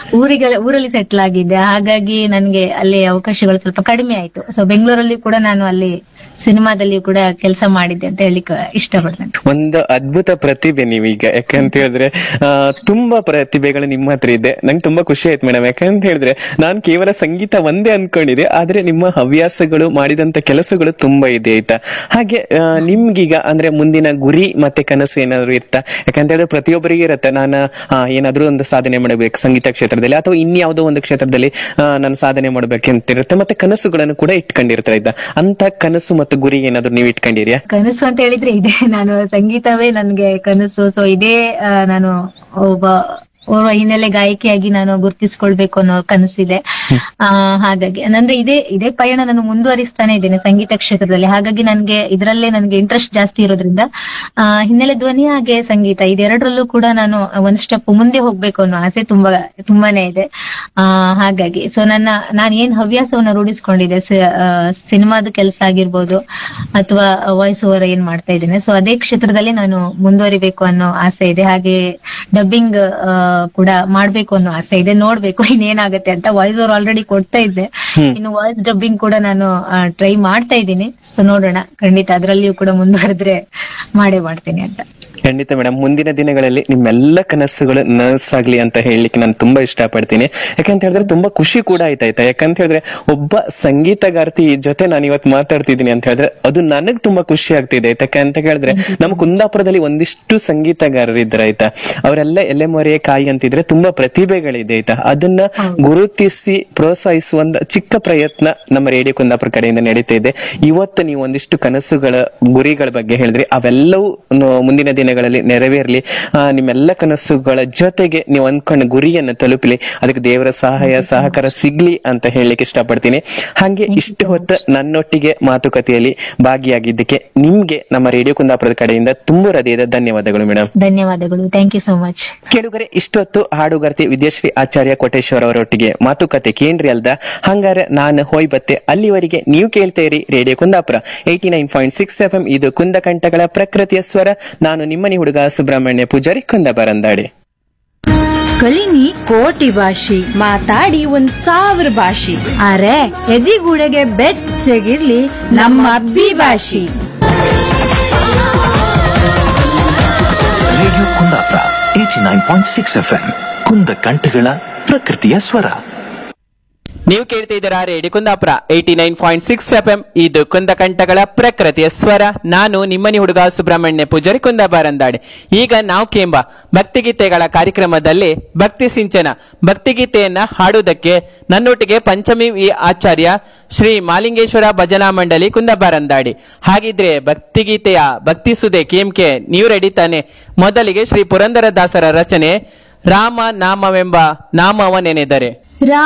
ಊರಿಗೆ ಊರಲ್ಲಿ ಸೆಟ್ಲ್ ಆಗಿದ್ದೆ ಹಾಗಾಗಿ ನನ್ಗೆ ಅಲ್ಲಿ ಅವಕಾಶಗಳು ಸ್ವಲ್ಪ ಕಡಿಮೆ ಆಯ್ತು ಸೊ ಬೆಂಗಳೂರಲ್ಲಿ ಕೂಡ ನಾನು ಅಲ್ಲಿ ಸಿನಿಮಾದಲ್ಲಿ ಕೂಡ ಕೆಲಸ ಮಾಡಿದ್ದೆ ಅಂತ ಹೇಳಿಕ್ ಇಷ್ಟಪಡ್ತೇನೆ ಒಂದು ಅದ್ಭುತ ಪ್ರತಿಭೆ ನೀವೀಗ ಯಾಕಂತ ಹೇಳಿದ್ರೆ ಆ, ತುಂಬಾ ಪ್ರತಿಭೆಗಳು ನಿಮ್ಮ ಹತ್ರ ಇದೆ ನಂಗೆ ತುಂಬಾ ಖುಷಿ ಆಯ್ತು ಮೇಡಮ್ ಯಾಕಂತ ಹೇಳಿದ್ರೆ ನಾನು ಕೇವಲ ಸಂಗೀತ ಒಂದೇ ಅನ್ಕೊಂಡಿದ್ದೆ ಆದ್ರೆ ನಿಮ್ಮ ಹವ್ಯಾಸಗಳು ಮಾಡಿದಂತ ಕೆಲಸಗಳು ತುಂಬಾ ಇದೆ ಆಯ್ತಾ ಹಾಗೆ ಆ, ನಿಮ್ಗೀಗ ಅಂದ್ರೆ ಮುಂದಿನ ಗುರಿ ಮತ್ತೆ ಕನಸು ಏನಾದ್ರು ಇರ್ತಾ ಯಾಕಂತ ಹೇಳಿದ್ರೆ ಪ್ರತಿಯೊಬ್ಬರಿಗೆ ಇರುತ್ತೆ ನಾನು ಆ, ಏನಾದ್ರೂ ಒಂದು ಸಾಧನೆ ಮಾಡಬೇಕು ಸಂಗೀತ ಕ್ಷೇತ್ರದಲ್ಲಿ ಅಥವಾ ಇನ್ಯಾವುದೋ ಒಂದು ಕ್ಷೇತ್ರದಲ್ಲಿ ಆ, ನಾನು ಸಾಧನೆ ಮಾಡ್ಬೇಕಂತ ಇರುತ್ತೆ ಮತ್ತೆ ಕನಸುಗಳನ್ನು ಕೂಡ ಇಟ್ಕೊಂಡಿರ್ತಾರೆ ಆಯ್ತಾ ಅಂತ ಕನಸು ಮತ್ತು ಗುರಿ ಏನಾದ್ರು ನೀವು ಇಟ್ಕೊಂಡಿರ್ಯಾ ಕನಸು ಅಂತ ಹೇಳಿದ್ರೆ ಇದೆ ನಾನು ಸಂಗೀತವೇ ನನ್ಗೆ ಕನಸು ಸೊ ಇದೇ ಆ, ನಾನು ಒಬ್ಬ ಓರ್ವ ಹಿನ್ನೆಲೆ ಗಾಯಕಿಯಾಗಿ ನಾನು ಗುರುತಿಸ್ಕೊಳ್ಬೇಕು ಅನ್ನೋ ಕನಸಿದೆ ಆ ಹಾಗಾಗಿ ನಂದ್ರೆ ಇದೇ ಇದೇ ಪಯಣ ನಾನು ಮುಂದುವರಿಸ್ತಾನೆ ಇದ್ದೇನೆ ಸಂಗೀತ ಕ್ಷೇತ್ರದಲ್ಲಿ ಹಾಗಾಗಿ ನನ್ಗೆ ಇದರಲ್ಲೇ ನನ್ಗೆ ಇಂಟ್ರೆಸ್ಟ್ ಜಾಸ್ತಿ ಇರೋದ್ರಿಂದ ಆ ಹಿನ್ನೆಲೆ ಧ್ವನಿ ಹಾಗೆ ಸಂಗೀತ ಇದೆರಡರಲ್ಲೂ ಕೂಡ ನಾನು ಒಂದ್ ಸ್ಟೆಪ್ ಮುಂದೆ ಹೋಗ್ಬೇಕು ಅನ್ನೋ ಆಸೆ ತುಂಬಾ ತುಂಬಾನೇ ಇದೆ ಆ ಹಾಗಾಗಿ ಸೊ ನನ್ನ ನಾನು ಏನ್ ಹವ್ಯಾಸವನ್ನ ರೂಢಿಸ್ಕೊಂಡಿದ್ದೆ ಸಿನಿಮಾದ ಕೆಲಸ ಆಗಿರ್ಬೋದು ಅಥವಾ ವಾಯ್ಸ್ ಓವರ್ ಏನ್ ಮಾಡ್ತಾ ಇದ್ದೇನೆ ಸೊ ಅದೇ ಕ್ಷೇತ್ರದಲ್ಲಿ ನಾನು ಮುಂದುವರಿಬೇಕು ಅನ್ನೋ ಆಸೆ ಇದೆ ಹಾಗೆ ಡಬ್ಬಿಂಗ್ ಕೂಡ ಮಾಡ್ಬೇಕು ಅನ್ನೋ ಆಸೆ ಇದೆ ನೋಡ್ಬೇಕು ಇನ್ನೇನಾಗತ್ತೆ ಅಂತ ವಾಯ್ಸ್ ಓವರ್ ಆಲ್ರೆಡಿ ಕೊಡ್ತಾ ಇದ್ದೆ ಇನ್ನು ವಾಯ್ಸ್ ಡಬ್ಬಿಂಗ್ ಕೂಡ ನಾನು ಟ್ರೈ ಮಾಡ್ತಾ ಇದ್ದೀನಿ ಸೊ ನೋಡೋಣ ಖಂಡಿತ ಅದರಲ್ಲಿಯೂ ಕೂಡ ಮುಂದುವರೆದ್ರೆ ಮಾಡೇ ಮಾಡ್ತೀನಿ ಅಂತ ಖಂಡಿತ ಮೇಡಮ್ ಮುಂದಿನ ದಿನಗಳಲ್ಲಿ ನಿಮ್ಮೆಲ್ಲ ಕನಸುಗಳು ನನಸಾಗ್ಲಿ ಅಂತ ಹೇಳಲಿಕ್ಕೆ ನಾನು ತುಂಬಾ ಇಷ್ಟಪಡ್ತೀನಿ ಯಾಕಂತ ಹೇಳಿದ್ರೆ ತುಂಬಾ ಖುಷಿ ಕೂಡ ಆಯ್ತಾಯ್ತಾ ಯಾಕಂತ ಹೇಳಿದ್ರೆ ಒಬ್ಬ ಸಂಗೀತಗಾರ್ತಿ ಜೊತೆ ನಾನು ಇವತ್ತು ಮಾತಾಡ್ತಿದ್ದೀನಿ ಅಂತ ಹೇಳಿದ್ರೆ ಅದು ನನಗ್ ತುಂಬಾ ಖುಷಿ ಆಗ್ತಿದೆ ಯಾಕಂತ ಹೇಳಿದ್ರೆ ನಮ್ಮ ಕುಂದಾಪುರದಲ್ಲಿ ಒಂದಿಷ್ಟು ಸಂಗೀತಗಾರರು ಇದ್ರೆ ಆಯ್ತಾ ಅವರೆಲ್ಲ ಎಲೆ ಮೊರೆಯ ಕಾಯಿ ಅಂತಿದ್ರೆ ತುಂಬಾ ಪ್ರತಿಭೆಗಳಿದೆ ಆಯ್ತಾ ಅದನ್ನ ಗುರುತಿಸಿ ಪ್ರೋತ್ಸಾಹಿಸುವ ಒಂದು ಚಿಕ್ಕ ಪ್ರಯತ್ನ ನಮ್ಮ ರೇಡಿಯೋ ಕುಂದಾಪುರ ಕಡೆಯಿಂದ ನಡೀತಾ ಇದೆ ಇವತ್ತು ನೀವು ಒಂದಿಷ್ಟು ಕನಸುಗಳ ಗುರಿಗಳ ಬಗ್ಗೆ ಹೇಳಿದ್ರಿ ಅವೆಲ್ಲವೂ ನ- ಮುಂದಿನ ದಿನಗಳಲ್ಲಿ ನೆರವೇರ್ಲಿ ಆ, ನಿಮ್ಮೆಲ್ಲ ಕನಸುಗಳ ಜೊತೆಗೆ ನೀವು ಅನ್ಕೊಂಡ ಗುರಿಯನ್ನು ತಲುಪಲಿ ಅದಕ್ಕೆ ದೇವರ ಸಹಾಯ ಸಹಕಾರ ಸಿಗ್ಲಿ ಅಂತ ಹೇಳಲಿಕ್ಕೆ ಇಷ್ಟಪಡ್ತೀನಿ ಹಾಗೆ ಇಷ್ಟು ಹೊತ್ತು ನನ್ನೊಟ್ಟಿಗೆ ಮಾತುಕತೆಯಲ್ಲಿ ಭಾಗಿಯಾಗಿದ್ದಕ್ಕೆ ನಿಮ್ಗೆ ನಮ್ಮ ರೇಡಿಯೋ ಕುಂದಾಪುರದ ಕಡೆಯಿಂದ ತುಂಬು ಹೃದಯದ ಧನ್ಯವಾದಗಳು ಮೇಡಮ್ ಧನ್ಯವಾದಗಳು ಥ್ಯಾಂಕ್ ಯು ಸೋ ಮಚ್ ಕೇಳುಗರೆ ಇಷ್ಟೊತ್ತು ಹಾಡುಗಾರ್ತಿ ವಿದ್ಯಾಶ್ರೀ ಆಚಾರ್ಯ ಕೋಟೇಶ್ವರ ಅವರೊಟ್ಟಿಗೆ ಮಾತುಕತೆ ಕೇಂದ್ರಿ ಅಲ್ದ ಹಂಗಾರೆ ನಾನು ಹೋಯ್ ಬತ್ತೆ ಅಲ್ಲಿವರೆಗೆ ನೀವು ಕೇಳ್ತಾ ಇರಿ radio Kundapura eighty nine point six F M ಇದು ಕುಂದಕಂಠಗಳ ಪ್ರಕೃತಿಯ ಸ್ವರ ನಾನು ನಿಮ್ಮನಿ ಹುಡುಗ ಸುಬ್ರಹ್ಮಣ್ಯ ಪೂಜಾರಿ ಕುಂದಬರಂದಾಡಿ ಕಲಿನಿ ಕೋಟಿ ಭಾಷೆ ಮಾತಾಡಿ ಒಂದ್ ಸಾವಿರ ಭಾಷೆ ಅರೆ ಎದಿಗೂಡೆಗೆ ಬೆಚ್ಚಗಿರ್ಲಿ ನಮ್ಮ ಅಬ್ಬಿ ಭಾಷೆ radio Kundapura eighty nine point six F M ಕುಂದ ಕಂಠಗಳ ಪ್ರಕೃತಿಯ ಸ್ವರ ನೀವು ಕೇಳ್ತಾ ಇದ್ದೀರಾ radio Kundapura eighty nine point six F M ಇದು ಕುಂದಕಂಠಗಳ ಪ್ರಕೃತಿಯ ಸ್ವರ ನಾನು ನಿಮ್ಮನಿ ಹುಡುಗ ಸುಬ್ರಹ್ಮಣ್ಯ ಪೂಜಾರಿ ಕುಂದಬಾರಂದಾಡೆ ಈಗ ನಾವು ಕೇಂಬ ಭಕ್ತಿಗೀತೆಗಳ ಕಾರ್ಯಕ್ರಮದಲ್ಲಿ ಭಕ್ತಿ ಸಿಂಚನ ಭಕ್ತಿಗೀತೆಯನ್ನ ಹಾಡುವುದಕ್ಕೆ ನನ್ನೊಟ್ಟಿಗೆ ಪಂಚಮಿ ವಿ ಆಚಾರ್ಯ ಶ್ರೀ ಮಾಲಿಂಗೇಶ್ವರ ಭಜನಾ ಮಂಡಳಿ ಕುಂದಬಾರಂದಾಡಿ ಹಾಗಿದ್ರೆ ಭಕ್ತಿಗೀತೆಯ ಭಕ್ತಿ ಸುದೆ ಕೇಮ್ಕೆ ನೀವು ರೆಡಿ ತಾನೆ ಮೊದಲಿಗೆ ಶ್ರೀ ಪುರಂದರ ದಾಸರ ರಚನೆ ರಾಮ ನಾಮವೆಂಬ ನಾಮವ ನೆನೆದರೆ ರಾ